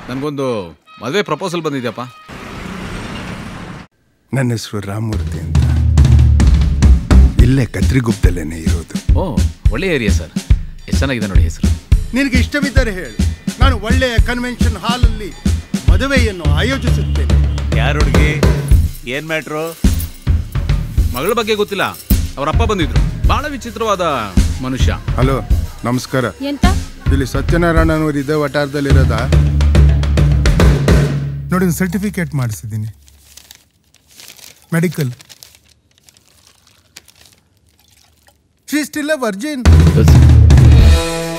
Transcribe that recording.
ನನಗೊಂದು ಮದುವೆ ಪ್ರಪೋಸಲ್ ಬಂದಿದ್ಯಪ್ಪ ನನ್ನ ಹೆಸರು ರಾಮಮೂರ್ತಿ ಅಂತ ಇಲ್ಲೇ ಕತ್ರಿಗುಪ್ಪದಲ್ಲೇನೆ ಇರೋದು ಓ ಒಳ್ಳೆ ಏರಿಯಾ ಸರ್ ಎಷ್ಟು ಚೆನ್ನಾಗಿದೆ ನೋಡಿ ಹೆಸರು ನಿನಗೆ ಇಷ್ಟವಿದ್ದರೆ ಹೇಳು ನಾನು ಒಳ್ಳೆಯ ಕನ್ವೆನ್ಷನ್ ಹಾಲಲ್ಲಿ ಮದುವೆಯನ್ನು ಆಯೋಜಿಸುತ್ತೇನೆ ಯಾರು ಹುಡುಗಿ ಏನ್ ಮ್ಯಾಟ್ರು ಮಗಳ ಬಗ್ಗೆ ಗೊತ್ತಿಲ್ಲ ಅವ್ರ ಅಪ್ಪ ಬಂದಿದ್ರು ಬಹಳ ವಿಚಿತ್ರವಾದ ಮನುಷ್ಯ ಹಲೋ ನಮಸ್ಕಾರ ಎಂತ ಇಲ್ಲಿ ಸತ್ಯನಾರಾಯಣನವರು ಇದೇ ವಟಾರದಲ್ಲಿರೋದಾ ನೋಡಿ ಸರ್ಟಿಫಿಕೇಟ್ ಮಾಡಿಸಿದ್ದೀನಿ ಮೆಡಿಕಲ್ ಶಿ ಸ್ಟಿಲ್ ವರ್ಜಿನ್ ಗೊತ್ತು ಸರ್.